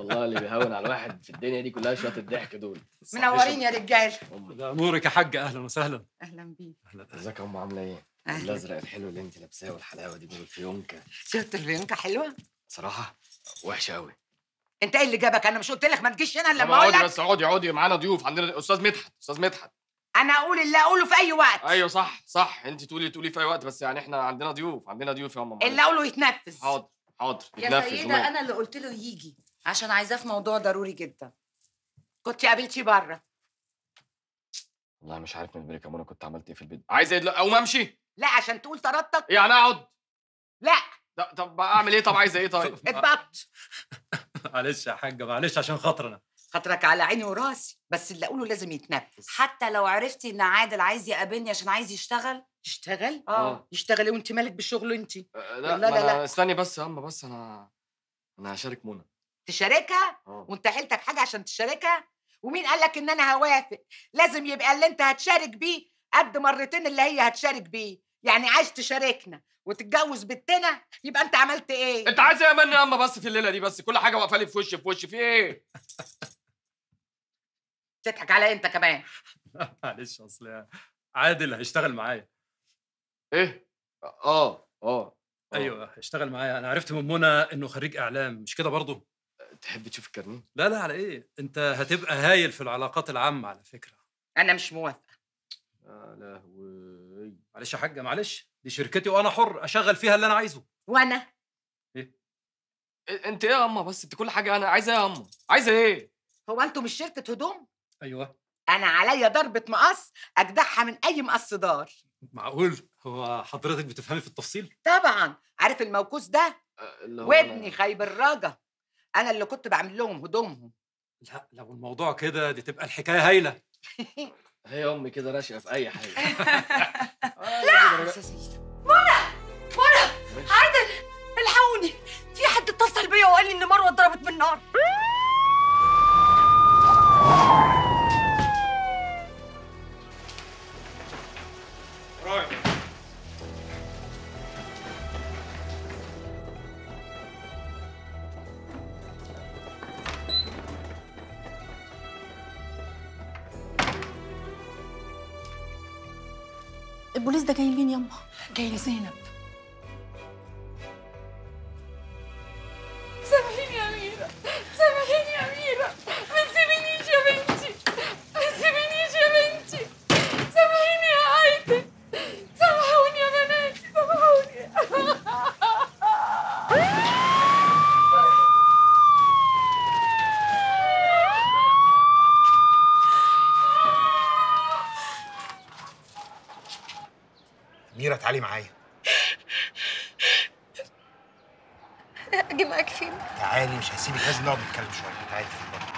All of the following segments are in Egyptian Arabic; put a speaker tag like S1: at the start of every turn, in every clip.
S1: والله اللي بيهون على الواحد في الدنيا دي كلها شويه الضحك دول
S2: منورين يا رجال
S1: أمي.
S3: ده نورك يا حاج اهلا وسهلا
S2: اهلا بيك
S3: اهلا
S1: ازيك يا ام عامله ايه؟
S2: أهلا.
S1: الازرق الحلو اللي انت لابساه والحلاوه دي والفيونكه
S2: شفت الفيونكه حلوه
S1: صراحه وحشه قوي
S2: انت ايه اللي جابك انا مش قلت لك ما تجيش هنا الا
S1: طب
S2: لما اقول
S1: اقعدي
S2: لك
S1: بس اقعدي اقعدي معانا ضيوف عندنا استاذ مدحت استاذ مدحت
S2: انا اقول اللي اقوله في اي وقت
S1: ايوه صح صح انت تقولي تقولي في اي وقت بس يعني احنا عندنا ضيوف عندنا ضيوف يا ماما
S2: اللي اقوله يتنفذ
S1: حاضر حاضر
S4: يا
S1: يتنفذ
S4: سيدة
S1: وما-
S4: أنا اللي قلت له يجي عشان عايزاه في موضوع ضروري جدا
S2: كنت قابلتي بره
S1: والله مش عارف من غيرك يا منى كنت عملت ايه في البيت عايز ايه دلوقتي؟ اقوم امشي
S2: لا عشان تقول طردتك
S1: يعني اقعد
S2: لا
S1: لا طب اعمل ايه طب عايزه ايه طيب
S2: اتبط
S3: معلش يا حاجه معلش عشان خاطرنا
S2: خاطرك على عيني وراسي بس اللي اقوله لازم يتنفذ
S4: حتى لو عرفتي إن عادل عايز يقابلني عشان عايز يشتغل
S2: يشتغل
S1: آه.
S2: يشتغل وانت مالك بالشغل انت
S1: آه،
S2: لا،
S1: لا
S2: لا،
S1: لا
S2: لا.
S1: لا استني بس يا اما بس انا انا هشارك منى
S2: تشاركها
S1: اه
S2: وانت حيلتك حاجه عشان تشاركها ومين قال لك ان انا هوافق لازم يبقى اللي انت هتشارك بيه قد مرتين اللي هي هتشارك بيه يعني عايز تشاركنا وتتجوز بنتنا يبقى انت عملت ايه
S1: انت عايز ايه يا منى يا اما بس في الليله دي بس كل حاجه واقفه لي في وشي في وشي في ايه
S2: تضحك عليا انت كمان
S3: معلش اصل عادل هيشتغل معايا
S1: ايه اه اه آه.
S3: ايوه هيشتغل معايا انا عرفت من منى انه خريج اعلام مش كده برضه
S1: تحب تشوف الكارنيه
S3: لا لا على ايه انت هتبقى هايل في العلاقات العامه على فكره
S2: انا مش موافقه
S1: يا لهوي
S3: معلش يا حاجه معلش دي شركتي وانا حر اشغل فيها اللي انا عايزه
S2: وانا
S1: إيه- انت ايه يا اما بس انت كل حاجه انا عايزه ايه يا اما عايزه ايه
S2: هو انتوا مش شركه هدوم
S3: ايوه
S2: انا عليا ضربه مقص اجدعها من اي مقص دار
S3: معقول هو حضرتك بتفهمي في التفصيل
S2: طبعا عارف الموكوس ده
S1: آه، اللي هو
S2: وابني
S1: أنا-
S2: خايب الرجا انا اللي كنت بعمل لهم هدومهم
S3: لا لو الموضوع كده دي تبقى الحكايه هايله
S1: هي امي كده راشقه في اي حاجه
S2: لا
S4: عادل الحقوني في حد اتصل بيا وقال لي إن مروة اتضربت بالنار
S5: البوليس ده جاي مين يما
S4: جاي لي زينب
S5: سامحيني يا أميرة سامحيني يا أميرة ما تسيبينيش يا بنتي ما تسيبينيش يا بنتي سامحيني يا عايدة سامحوني يا بناتي سامحوني
S6: ميرا تعالي معايا
S5: أجي معاك فين
S6: تعالي مش هسيبك لازم نقعد نتكلم شويه تعالي اتفضلي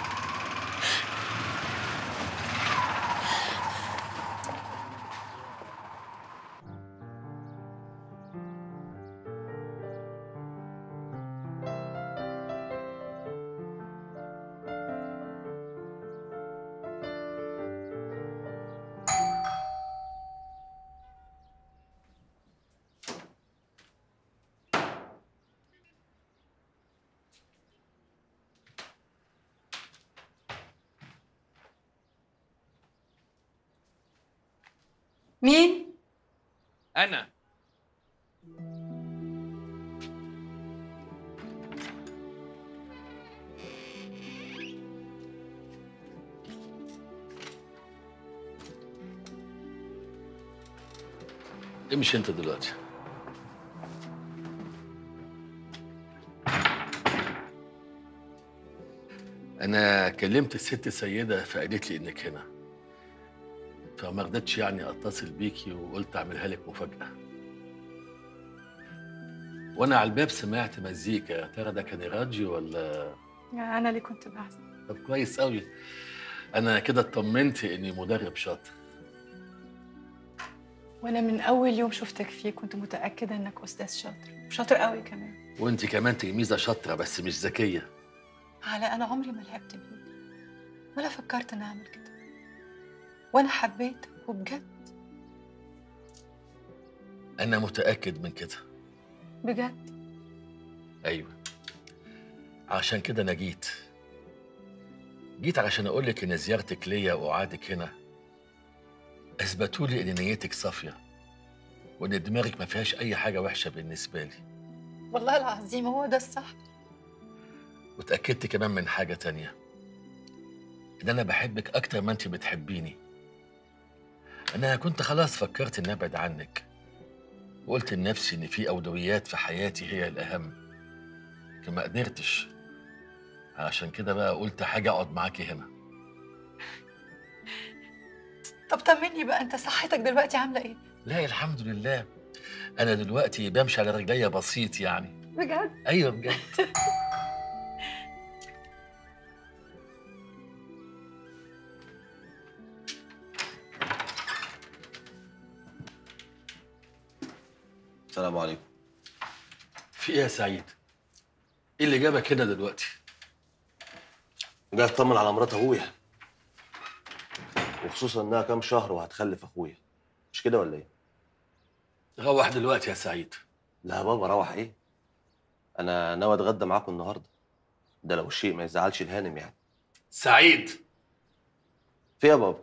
S4: مين؟
S1: انا
S7: امشي انت دلوقتي انا كلمت الست سيده فقالت لي انك هنا فما رضيتش يعني اتصل بيكي وقلت اعملها لك مفاجاه وانا على الباب سمعت مزيكا يا ترى ده كان راديو ولا
S5: أنا اللي كنت بعزف
S7: طب كويس قوي انا كده اطمنت اني مدرب شاطر
S5: وأنا من أول يوم شفتك فيه كنت متأكدة إنك أستاذ شاطر شاطر قوي كمان
S7: وانت كمان تلميذه شاطره بس مش ذكيه
S5: على أنا عمري ما لعبت بيه ولا فكرت إني أعمل كده وأنا حبيتك وبجد
S7: انا متاكد من كده
S5: بجد
S7: ايوه عشان كده انا جيت جيت علشان اقول لك ان زيارتك ليا وقعدك هنا اثبتوا لي ان نيتك صافيه وان دماغك ما فيهاش اي حاجه وحشه بالنسبه لي
S4: والله العظيم هو ده الصح
S7: وتاكدت كمان من حاجه تانية ان انا بحبك اكتر ما انت بتحبيني انا كنت خلاص فكرت اني ابعد عنك وقلت لنفسي ان في اولويات في حياتي هي الاهم لكن ما قدرتش عشان كده بقى قلت حاجه اقعد معاكي هنا
S4: طب طمني بقى انت صحتك دلوقتي عامله ايه
S7: لا الحمد لله انا دلوقتي بمشي على رجليا بسيط يعني
S4: بجد
S7: ايوه بجد
S8: السلام عليكم
S7: في ايه يا سعيد ايه اللي جابك هنا دلوقتي
S8: جاي اطمن على مرات ابويا وخصوصا انها كام شهر وهتخلف اخويا مش كده ولا ايه
S7: روح دلوقتي يا سعيد
S8: لا يا بابا روح ايه انا ناوي اتغدى معاكم النهارده ده لو الشيء ما يزعلش الهانم يعني
S7: سعيد
S8: في إيه يا بابا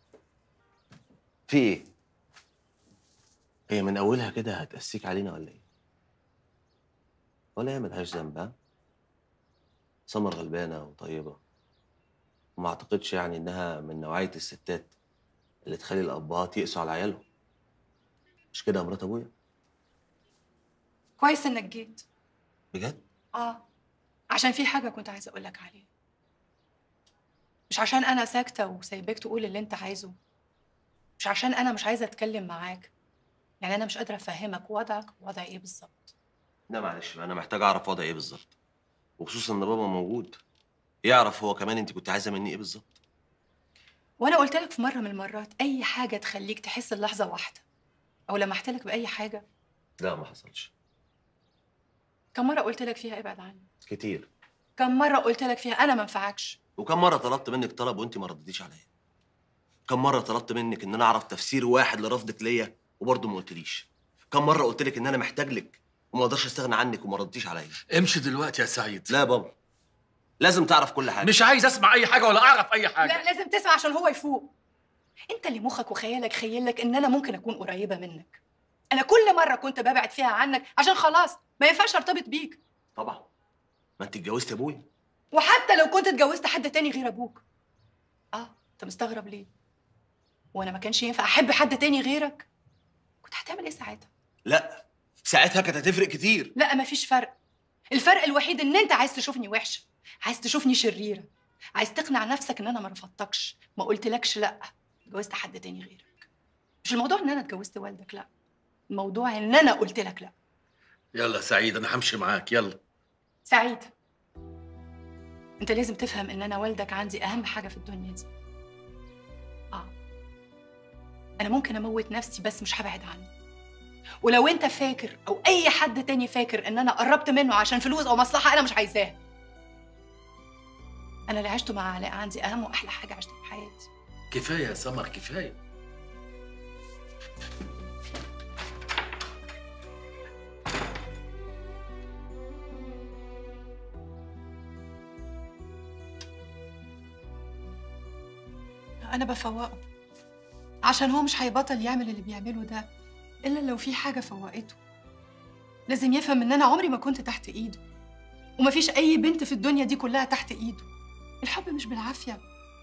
S8: في ايه هي من اولها كده هتقسيك علينا ولا ايه ولا هي ملهاش ذنب ها سمر غلبانه وطيبه وما اعتقدش يعني انها من نوعيه الستات اللي تخلي الابهات يقسوا على عيالهم مش كده يا مرات ابويا
S4: كويس انك جيت
S8: بجد
S4: اه عشان في حاجه كنت عايزه اقول لك عليها مش عشان انا ساكته وسايباك تقول اللي انت عايزه مش عشان انا مش عايزه اتكلم معاك يعني انا مش قادره افهمك وضعك وضع ايه بالظبط
S8: لا معلش انا محتاج اعرف وضعي ايه بالظبط وخصوصا ان بابا موجود يعرف هو كمان انت كنت عايزه مني ايه بالظبط
S4: وانا قلت لك في مره من المرات اي حاجه تخليك تحس اللحظه واحده او لمحت لك باي حاجه
S8: لا ما حصلش
S4: كم مره قلت لك فيها ابعد عني
S8: كتير
S4: كم مره قلت لك فيها انا ما انفعكش
S8: وكم مره طلبت منك طلب وانت ما رديتيش عليا كم مره طلبت منك ان انا اعرف تفسير واحد لرفضك ليا وبرضه ما قلتليش كم مره قلت لك ان انا محتاج لك وما اقدرش استغنى عنك وما رديتيش عليا
S7: امشي دلوقتي يا سعيد
S8: لا يا بابا لازم تعرف كل حاجه
S3: مش عايز اسمع اي حاجه ولا اعرف اي حاجه
S4: لا لازم تسمع عشان هو يفوق انت اللي مخك وخيالك خيل لك ان انا ممكن اكون قريبه منك انا كل مره كنت ببعد فيها عنك عشان خلاص ما ينفعش ارتبط بيك
S8: طبعا ما انت اتجوزت ابويا
S4: وحتى لو كنت اتجوزت حد تاني غير ابوك اه انت مستغرب ليه وانا ما كانش ينفع احب حد تاني غيرك كنت هتعمل ايه ساعتها
S8: لا ساعتها كانت هتفرق كتير
S4: لا مفيش فرق الفرق الوحيد ان انت عايز تشوفني وحشه عايز تشوفني شريره عايز تقنع نفسك ان انا ما رفضتكش ما قلتلكش لا اتجوزت حد تاني غيرك مش الموضوع ان انا اتجوزت والدك لا الموضوع ان انا قلت لك لا
S7: يلا يا سعيد انا همشي معاك يلا
S4: سعيد انت لازم تفهم ان انا والدك عندي اهم حاجه في الدنيا دي اه انا ممكن اموت نفسي بس مش هبعد عنه ولو انت فاكر او اي حد تاني فاكر ان انا قربت منه عشان فلوس او مصلحه انا مش عايزاها انا اللي عشته مع علاء عندي اهم واحلى حاجه عشتها في حياتي
S7: كفايه يا سمر كفايه
S4: انا بفوقه عشان هو مش هيبطل يعمل اللي بيعمله ده الا لو في حاجه فوقته لازم يفهم ان انا عمري ما كنت تحت ايده ومفيش اي بنت في الدنيا دي كلها تحت ايده الحب مش بالعافيه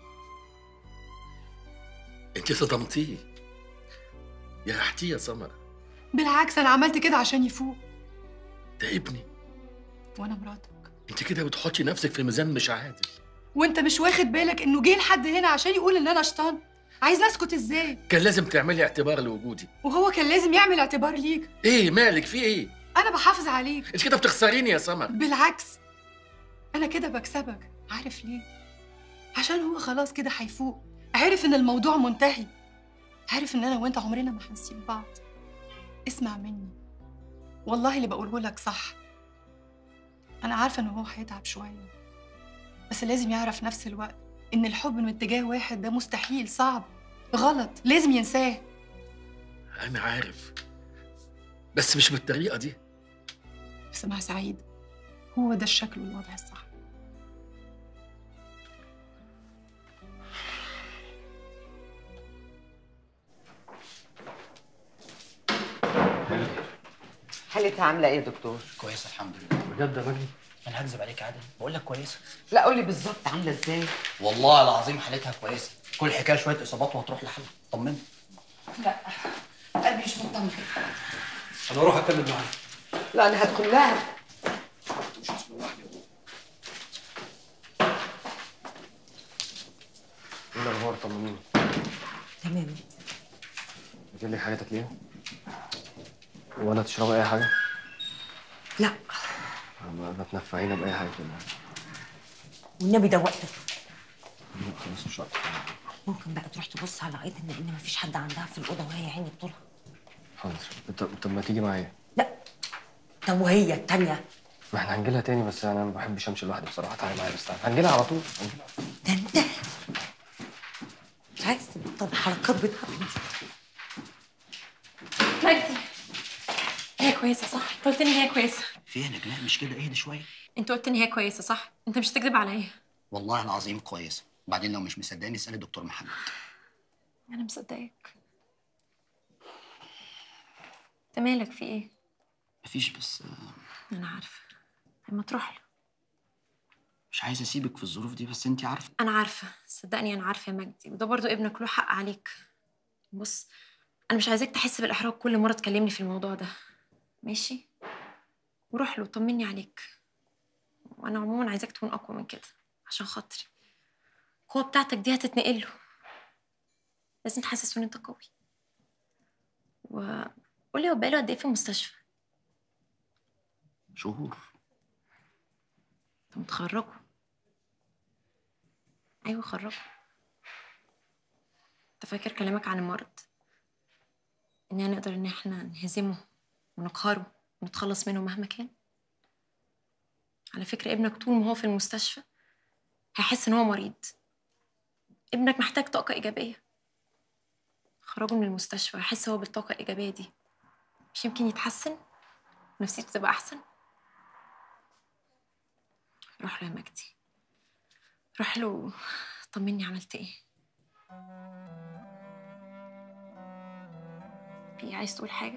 S7: انت صدمتيه يا رحتيه يا سمر
S4: بالعكس انا عملت كده عشان يفوق
S7: ده ابني
S4: وانا مراتك
S7: انت كده بتحطي نفسك في ميزان مش عادل
S4: وانت مش واخد بالك انه جه لحد هنا عشان يقول ان انا شطان عايز اسكت ازاي
S7: كان لازم تعملي اعتبار لوجودي
S4: وهو كان لازم يعمل اعتبار ليك
S7: ايه مالك في ايه
S4: انا بحافظ عليك
S7: انت كده بتخسريني يا سمر
S4: بالعكس انا كده بكسبك عارف ليه عشان هو خلاص كده هيفوق عارف ان الموضوع منتهي عارف ان انا وانت عمرنا ما هنسيب بعض اسمع مني والله اللي بقوله لك صح انا عارفه ان هو هيتعب شويه بس لازم يعرف نفس الوقت ان الحب من اتجاه واحد ده مستحيل صعب غلط لازم ينساه
S7: انا عارف بس مش بالطريقه دي
S4: اسمع سعيد هو ده الشكل والوضع الصح
S2: حالتها عامله ايه يا دكتور
S9: كويسه الحمد لله
S3: بجد يا مجدي
S9: انا هكذب عليك عادل بقول لك كويسه
S2: لا قولي بالظبط عامله ازاي
S9: والله العظيم حالتها كويسه كل حكايه شويه اصابات وهتروح لحالها طمني
S2: لا قلبي مش مطمن
S3: انا اروح اتكلم معاها
S2: لا انا هدخل لها
S10: ايه الاخبار طمنيني
S11: تمام
S10: بتجيب لي حاجه تاكليها ولا تشربي اي حاجه
S11: لا
S10: ما ما تنفعينا باي حاجه كده
S11: والنبي ده وقتك
S10: لا، خلاص مش وقت
S11: ممكن بقى تروح تبص على ايتن لان مفيش حد عندها في الاوضه وهي عيني بطولها
S10: حاضر طب طب ما تيجي معايا
S11: طب وهي التانية
S10: ما احنا هنجيلها تاني بس انا ما بحبش امشي لوحدي بصراحه تعالي معايا بس تعالي هنجيلها على طول هنجيلها.
S11: ده انت مش عايز تبطل الحركات بتاعتك دي
S5: مجدي هي كويسه صح انت قلت لي هي كويسه
S9: فيها نجلاء مش كده اهدي شويه
S5: انت قلت لي هي كويسه صح انت مش هتكذب عليا
S9: والله العظيم كويسه وبعدين لو مش مصدقني اسالي الدكتور محمد
S5: انا مصدقاك انت مالك في ايه
S9: مفيش بس آه،
S5: انا عارفه لما تروح له
S9: مش عايز اسيبك في الظروف دي بس انت عارفه
S5: انا عارفه صدقني انا عارفه يا مجدي وده برضو ابنك له حق عليك بص انا مش عايزاك تحس بالاحراج كل مره تكلمني في الموضوع ده ماشي وروح له طمني عليك وانا عموما عايزاك تكون اقوى من كده عشان خاطري القوه بتاعتك دي هتتنقل له لازم تحسسه ان انت قوي وقولي هو بقاله قد ايه في المستشفى
S9: شهور
S5: انت متخرجه ايوه خرجه انت فاكر كلامك عن المرض اننا نقدر ان احنا نهزمه ونقهره ونتخلص منه مهما كان على فكرة ابنك طول ما هو في المستشفى هيحس ان هو مريض ابنك محتاج طاقة إيجابية خرجه من المستشفى هيحس هو بالطاقة الإيجابية دي مش يمكن يتحسن ونفسيته تبقى أحسن روح له يا مجدي روح له طمني عملت ايه في عايز تقول حاجة؟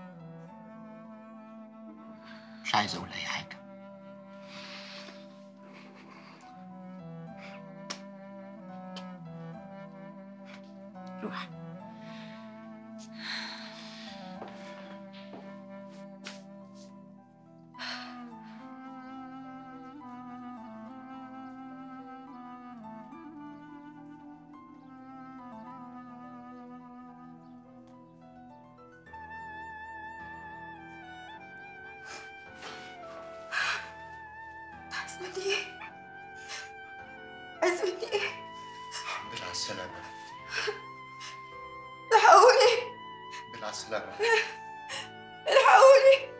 S9: مش عايز اقول اي حاجه
S5: روح
S4: عايز مني ايه؟ عايز مني ايه؟
S6: الحمد لله على السلامة
S4: الحقوني
S6: الحمد لله على السلامة
S4: الحقوني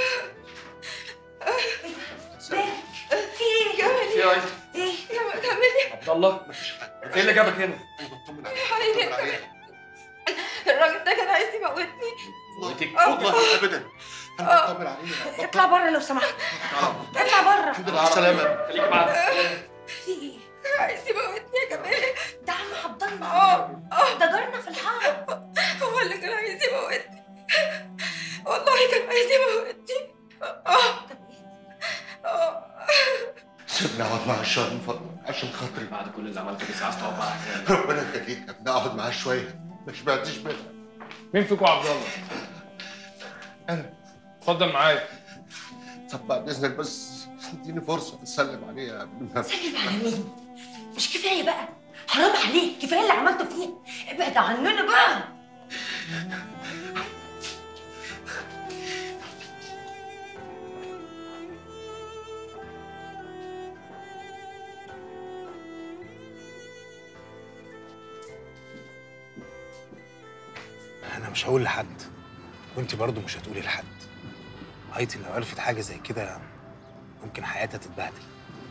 S11: في ايه؟
S1: في ايه يا عيد؟
S11: ايه؟
S4: كملي
S1: عبد الله انت ايه اللي جابك هنا؟
S4: حقيقي الراجل ده كان عايز يموتني
S6: والله ابدا انا بطمن عليها
S11: اطلع بره لو سمحت اطلع بره
S6: الحمد لله على السلامة
S1: خليكي معانا
S11: في ايه؟
S4: عايز يموتني يا جمال
S11: ده عم عبد الله
S4: اه اه
S11: ده جارنا في الحاره
S4: هو اللي كان عايز يموتني والله كان عايز يموتني اه اه
S6: سيبني اقعد مع الشهر من فضلك عشان خاطري
S3: بعد كل اللي عملته لسه عايز تقعد معاها
S6: ربنا يخليك يا ابني اقعد معاه شوية ما شبعتش منها
S1: مين فيكم عبد الله؟
S6: انا
S1: اتفضل معايا
S6: طب بعد اذنك بس اديني فرصة اسلم عليها قبل ما امشي
S11: سلم على مين؟ مش كفايه بقى حرام عليك كفايه اللي عملته فيها ابعد عننا بقى
S6: انا مش هقول لحد وانت برضو مش هتقولي لحد هايتي لو عرفت حاجه زي كده ممكن حياتها تتبهدل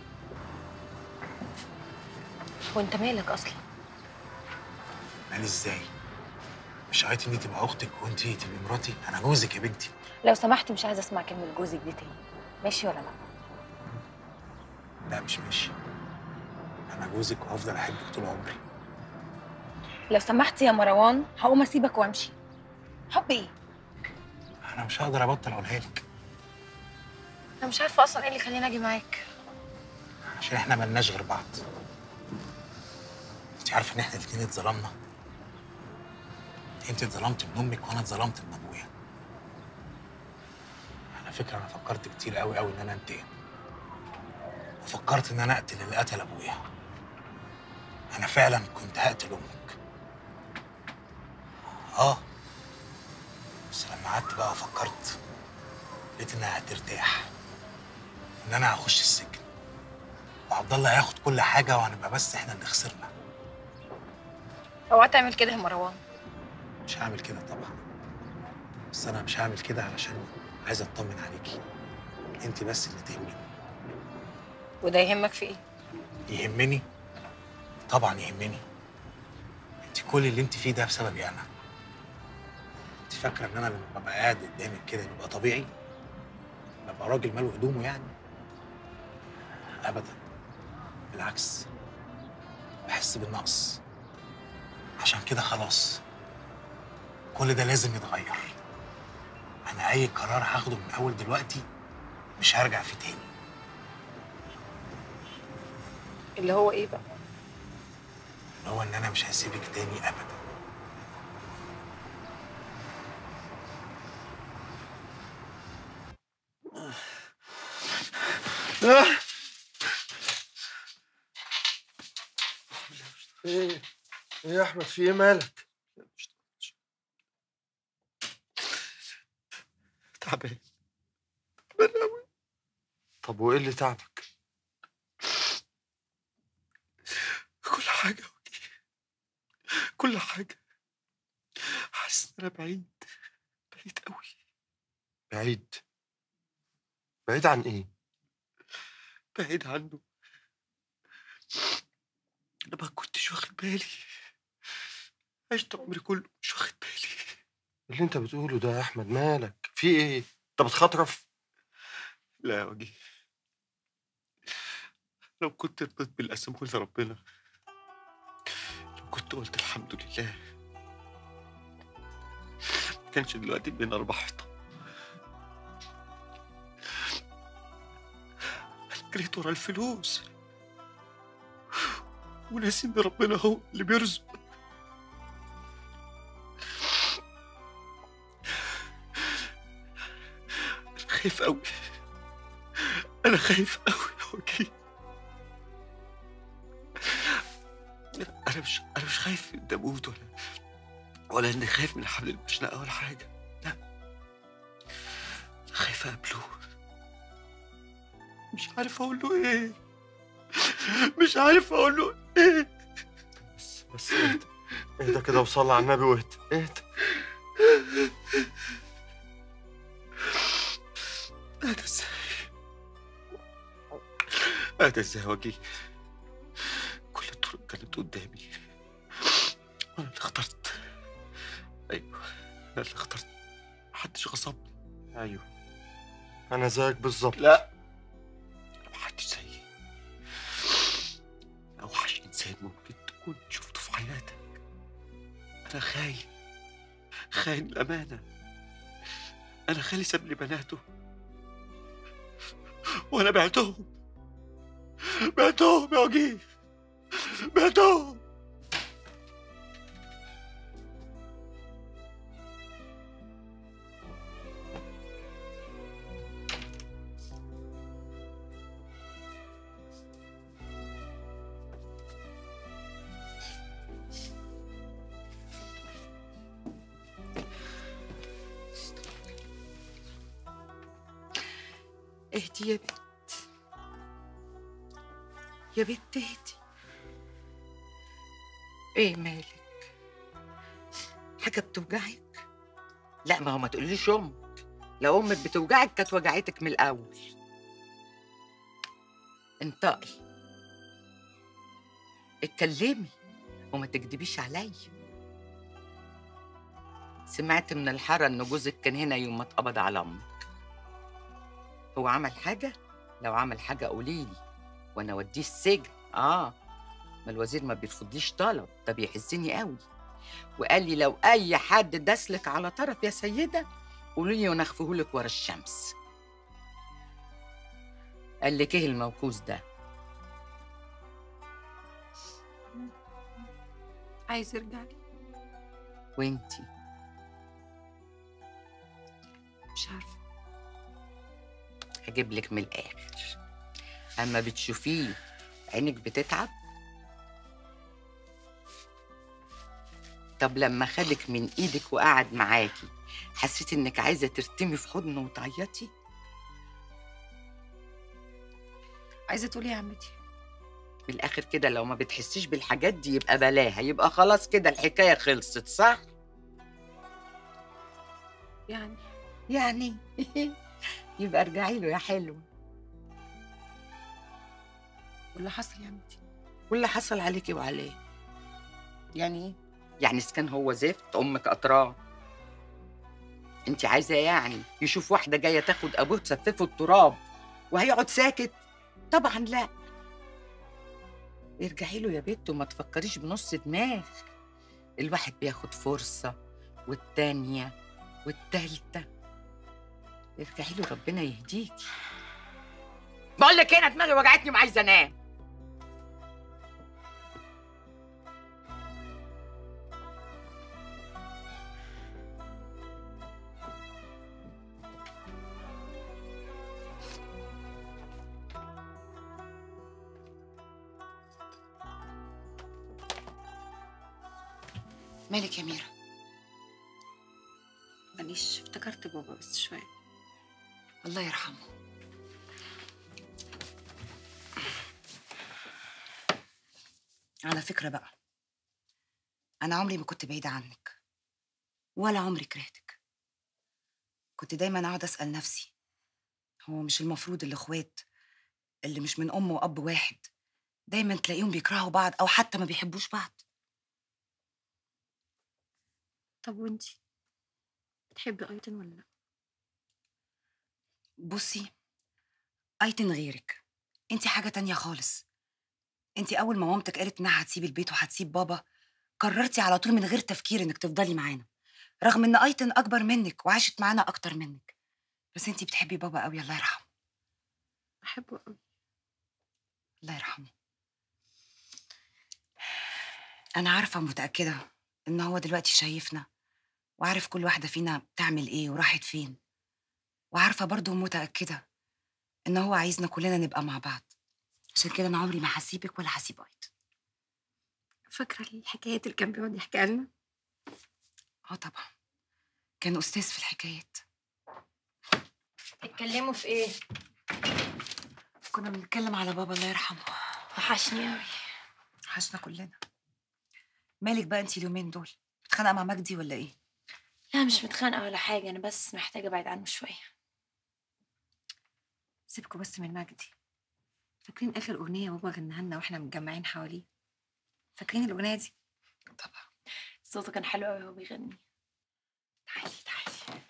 S11: هو انت مالك اصلا؟
S6: مالي ازاي مش هايتي دي تبقى اختك وانت تبقى مراتي انا جوزك يا بنتي
S11: لو سمحت مش عايزه اسمع كلمه جوزك دي تاني ماشي ولا لا؟
S6: لا مش ماشي انا جوزك وهفضل احبك طول عمري
S11: لو سمحت يا مروان هقوم اسيبك وامشي حب ايه؟
S6: انا مش هقدر ابطل اقولها لك
S5: انا مش عارفه اصلا ايه اللي يخليني اجي معاك
S6: عشان احنا ملناش غير بعض انت عارفه ان احنا الاتنين اتظلمنا انت اتظلمت من امك وانا اتظلمت من ابويا على فكره انا فكرت كتير قوي قوي ان انا انتقم وفكرت ان انا اقتل اللي قتل ابويا انا فعلا كنت هقتل امك اه بس لما قعدت بقى وفكرت لقيت انها هترتاح ان انا هخش السجن وعبد الله هياخد كل حاجه وهنبقى بس احنا اللي خسرنا
S5: اوعى تعمل كده يا مروان
S6: مش هعمل كده طبعا بس انا مش هعمل كده علشان عايز اطمن عليكي انت بس اللي تهمني
S5: وده يهمك في ايه
S6: يهمني طبعا يهمني انت كل اللي انت فيه ده بسببي انا انت فاكره ان انا لما ببقى قاعد قدامك كده ببقى طبيعي ببقى راجل ماله هدومه يعني ابدا بالعكس بحس بالنقص عشان كده خلاص كل ده لازم يتغير انا اي قرار هاخده من اول دلوقتي مش هرجع فيه تاني
S5: اللي هو ايه بقى
S6: اللي هو ان انا مش هسيبك تاني ابدا
S12: ايه ايه يا احمد في ايه مالك تعبان تعبان قوي طب وايه اللي تعبك كل حاجه وجهي كل حاجه حاسس ان انا بعيد بعيد قوي بعيد بعيد عن ايه بعيد عنه انا ما كنتش واخد بالي عشت عمري كله مش واخد بالي اللي انت بتقوله ده يا احمد مالك في ايه انت بتخطرف لا يا وجيه لو كنت رضيت بالقسم قلت ربنا لو كنت قلت الحمد لله ما كانش دلوقتي بين اربع حيطان انا جريت ورا الفلوس وناسي ان ربنا هو اللي بيرزق انا خايف قوي انا خايف قوي يا وكيل انا مش انا مش خايف اني اموت ولا ولا اني خايف من حبل المشنقه ولا حاجه لا انا خايف اقابله مش عارف اقول له ايه مش عارف اقول له ايه بس بس اهدى اهدى كده وصلي على النبي واهدى اهدى اهدى ازاي اهدى ازاي يا وجيه كل الطرق كانت قدامي وانا اللي اخترت ايوه انا اللي اخترت محدش غصبني ايوه انا زيك بالظبط لا انا محدش زيي اوحش انسان ممكن تكون شفته في حياتك انا خاين خاين الامانه انا خالي ساب لي بناته وانا بعتهم بعتهم يا وجيه بعتهم
S2: اهدي يا بنت يا بنت اهدي ايه مالك حاجه بتوجعك لا ما هو ما تقوليش امك لو امك بتوجعك كانت وجعتك من الاول انطقي اتكلمي وما تكدبيش عليا سمعت من الحاره ان جوزك كان هنا يوم ما اتقبض على امك هو عمل حاجه لو عمل حاجه قوليلي وانا اوديه السجن اه ما الوزير ما بيرفضليش طلب ده بيحزني قوي وقال لي لو اي حد داسلك على طرف يا سيده قولوا لي ونخفهولك ورا الشمس قال لك ايه الموكوس ده
S5: عايز يرجع لي
S2: وانتي
S5: مش عارفه
S2: هجيب لك من الاخر اما بتشوفيه عينك بتتعب طب لما خدك من ايدك وقعد معاكي حسيتي انك عايزه ترتمي في حضنه وتعيطي
S5: عايزه تقولي إيه يا عمتي
S2: من الاخر كده لو ما بتحسيش بالحاجات دي يبقى بلاها يبقى خلاص كده الحكايه خلصت صح
S5: يعني
S2: يعني يبقى ارجعي له يا حلو
S5: واللي حصل يا عمتي
S2: واللي حصل عليكي وعليه يعني ايه يعني اذا كان هو زفت امك قطراه انت عايزه يعني يشوف واحده جايه تاخد ابوه تسففه التراب وهيقعد ساكت طبعا لا ارجعي له يا بت وما تفكريش بنص دماغ الواحد بياخد فرصه والتانيه والتالته ارجعي له ربنا يهديكي بقول لك انا دماغي وجعتني وعايزه انام
S11: مالك يا ميرا
S5: معلش افتكرت بابا بس شويه
S11: الله يرحمه على فكرة بقى أنا عمري ما كنت بعيدة عنك ولا عمري كرهتك كنت دايما أقعد أسأل نفسي هو مش المفروض الإخوات اللي مش من أم وأب واحد دايما تلاقيهم بيكرهوا بعض أو حتى ما بيحبوش بعض
S5: طب وانتي بتحبي ايتن ولا لا
S11: بصي أيتن غيرك انت حاجة تانية خالص انت أول ما مامتك قالت إنها هتسيب البيت وهتسيب بابا قررتي على طول من غير تفكير إنك تفضلي معانا رغم إن أيتن أكبر منك وعاشت معانا أكتر منك بس انت بتحبي بابا قوي الله يرحمه
S5: بحبه قوي
S11: الله يرحمه أنا عارفة متأكدة إن هو دلوقتي شايفنا وعارف كل واحدة فينا بتعمل إيه وراحت فين وعارفة برضه متأكدة إن هو عايزنا كلنا نبقى مع بعض عشان كده أنا عمري ما هسيبك ولا هسيب أيت
S5: فاكره الحكايات اللي كان بيقعد يحكيها لنا
S11: اه طبعا كان أستاذ في الحكايات
S5: اتكلموا في ايه
S11: كنا بنتكلم على بابا الله يرحمه
S5: وحشني قوي
S11: وحشنا كلنا مالك بقى انتي اليومين دول بتخانقة مع مجدي ولا ايه
S5: لا مش متخانقه ولا حاجه انا بس محتاجه ابعد عنه شويه سيبكوا بس من مجدي فاكرين اخر اغنيه بابا غناها لنا واحنا متجمعين حواليه فاكرين الاغنيه دي
S11: طبعا
S5: صوته كان حلو قوي وهو بيغني
S11: تعالي تعالي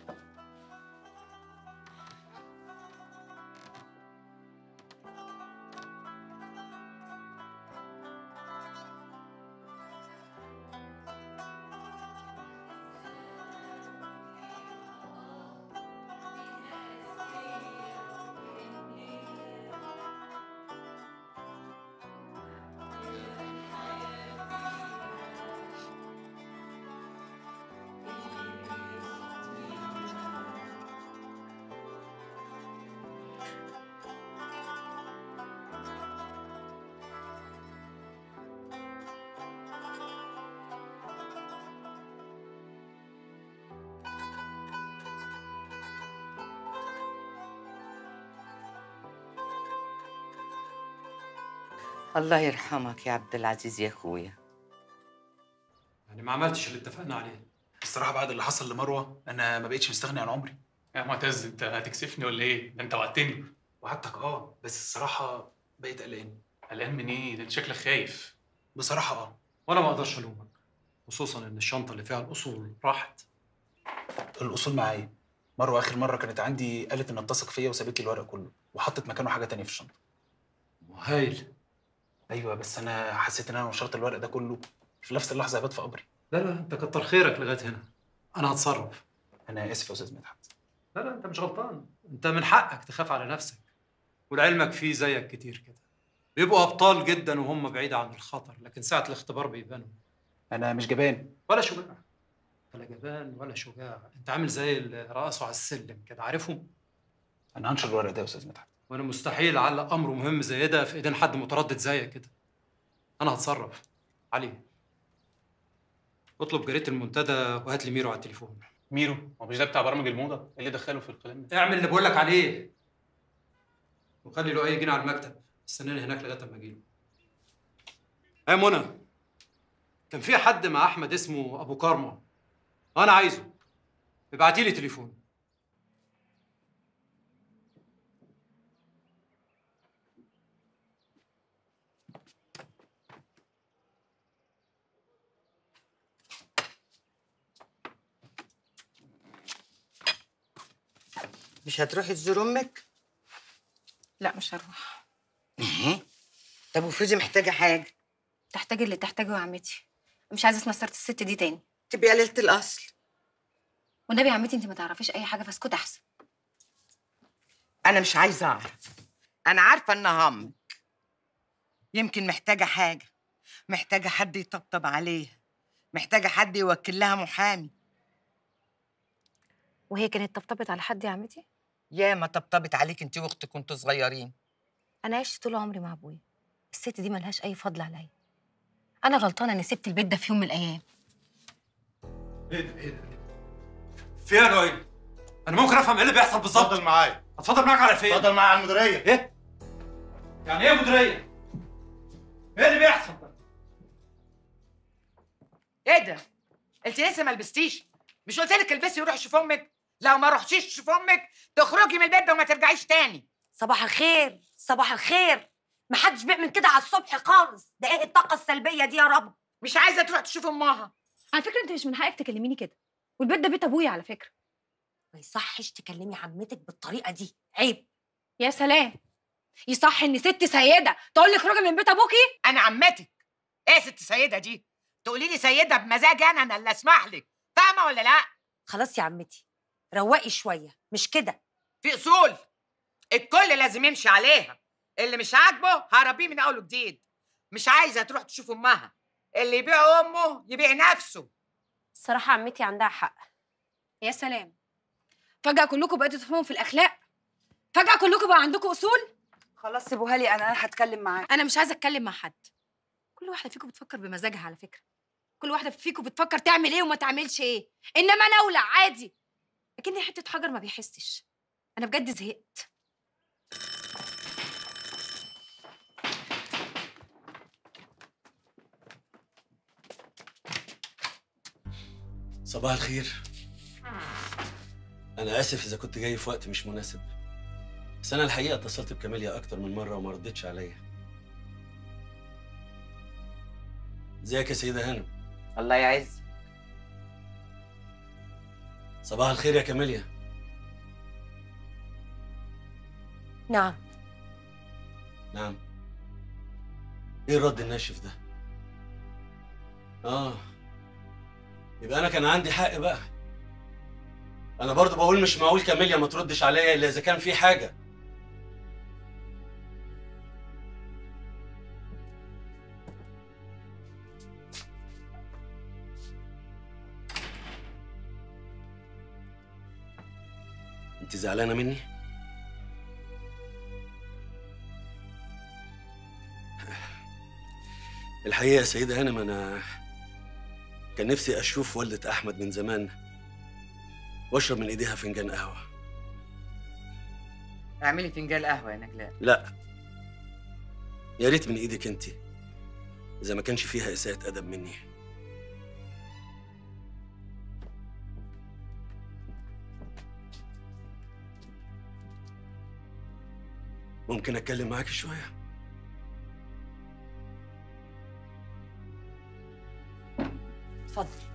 S2: الله يرحمك يا عبد العزيز يا اخويا
S3: يعني ما عملتش اللي اتفقنا عليه
S6: الصراحه بعد اللي حصل لمروه انا ما بقتش مستغني عن عمري
S3: يا معتز انت هتكسفني ولا ايه؟ ده انت وعدتني
S6: وعدتك اه بس الصراحه بقيت قلقان
S3: قلقان من ايه؟ ده انت شكلك خايف
S6: بصراحه اه
S3: وانا ما اقدرش الومك خصوصا ان الشنطه اللي فيها الاصول راحت
S6: الاصول معايا مروه اخر مره كانت عندي قالت ان تثق فيا وسابت لي الورق كله وحطت مكانه حاجه تانية في الشنطه
S3: هايل
S6: ايوه بس انا حسيت ان انا لو نشرت الورق ده كله في نفس اللحظه هبات في قبري
S3: لا لا انت كتر خيرك لغايه هنا انا هتصرف
S10: انا اسف يا استاذ مدحت
S3: لا لا انت مش غلطان انت من حقك تخاف على نفسك ولعلمك في زيك كتير كده بيبقوا ابطال جدا وهم بعيد عن الخطر لكن ساعه الاختبار بيبانوا
S10: انا مش جبان
S3: ولا شجاع ولا جبان ولا شجاع انت عامل زي اللي رقصوا على السلم كده عارفهم
S10: انا هنشر الورق ده يا استاذ مدحت
S3: وانا مستحيل اعلق امر مهم زي ده في ايدين حد متردد زيك كده انا هتصرف علي اطلب جريده المنتدى وهات لي ميرو على التليفون
S10: ميرو هو مش ده بتاع برامج الموضه إيه اللي دخله في الكلام ده
S3: اعمل اللي بقول لك عليه وخلي له اي جنيه على المكتب استناني هناك لغايه اما اجيله يا منى كان في حد مع احمد اسمه ابو كارما انا عايزه ابعتي لي تليفون
S2: مش هتروحي تزور امك
S11: لا مش هروح
S2: طب وفوزي محتاجه حاجه
S11: تحتاج اللي تحتاجه يا عمتي مش عايزه اسمع سيره الست دي تاني
S2: تبقي قليله الاصل
S11: والنبي يا عمتي انت ما تعرفيش اي حاجه فاسكت احسن
S2: انا مش عايزه اعرف انا عارفه انها امك يمكن محتاجه حاجه محتاجه حد يطبطب عليها محتاجه حد يوكل لها محامي
S11: وهي كانت طبطبت على حد يا عمتي
S2: ياما طبطبت عليك انت واختك كنتوا صغيرين
S11: انا عشت طول عمري مع ابويا الست دي ملهاش اي فضل عليا انا غلطانه اني سبت البيت ده في يوم من الايام
S3: ايه ده ايه ده في ايه يا لؤي؟ انا ممكن افهم ايه اللي بيحصل بالظبط اتفضل
S6: معايا
S3: اتفضل معاك على فين؟
S6: اتفضل معايا على المديريه
S3: ايه؟ يعني ايه مديريه؟ ايه اللي بيحصل ده؟
S2: ايه ده انت لسه ما لبستيش مش قلت لك البسي وروحي شوف امك لو ما رحتيش تشوف امك تخرجي من البيت ده وما ترجعيش تاني
S13: صباح الخير صباح الخير محدش بيعمل كده على الصبح خالص ده ايه الطاقه السلبيه دي يا رب
S2: مش عايزه تروح تشوف امها
S11: على فكره انت مش من حقك تكلميني كده والبيت ده بيت ابويا على فكره
S13: ما يصحش تكلمي عمتك بالطريقه دي عيب
S11: يا سلام يصح ان ست سيده تقول لك راجل من بيت ابوكي
S2: انا عمتك ايه ست سيده دي تقولي لي سيده بمزاج انا انا اللي اسمح لك فاهمه ولا لا
S13: خلاص يا عمتي روقي شويه مش كده
S2: في اصول الكل لازم يمشي عليها اللي مش عاجبه هربيه من اول وجديد مش عايزه تروح تشوف امها اللي يبيع امه يبيع نفسه
S13: الصراحه عمتي عندها حق
S11: يا سلام فجاه كلكم بقيتوا تفهموا في الاخلاق فجاه كلكم بقى عندكم اصول
S14: خلاص سيبوها لي انا انا هتكلم معاه
S11: انا مش عايزه اتكلم مع حد كل واحده فيكم بتفكر بمزاجها على فكره كل واحده فيكم بتفكر تعمل ايه وما تعملش ايه انما انا اولع عادي لكني حته حجر ما بيحسش انا بجد زهقت
S15: صباح الخير أنا آسف إذا كنت جاي في وقت مش مناسب بس أنا الحقيقة اتصلت بكاميليا أكتر من مرة وما ردتش عليا ازيك يا سيدة هانم
S2: الله يعز
S15: صباح الخير يا كاميليا
S13: نعم
S15: نعم إيه الرد الناشف ده؟ آه يبقى أنا كان عندي حق بقى أنا برضو بقول مش معقول كاميليا ما تردش عليا إلا إذا كان في حاجة أنت زعلانة مني؟ الحقيقة يا سيدة هانم أنا كان نفسي أشوف والدة أحمد من زمان وأشرب من إيديها فنجان قهوة
S2: اعملي فنجان قهوه يا نجلاء
S15: لا يا ريت من إيدك أنت إذا ما كانش فيها إساءة أدب مني ممكن أتكلم معاك شوية؟
S13: اتفضل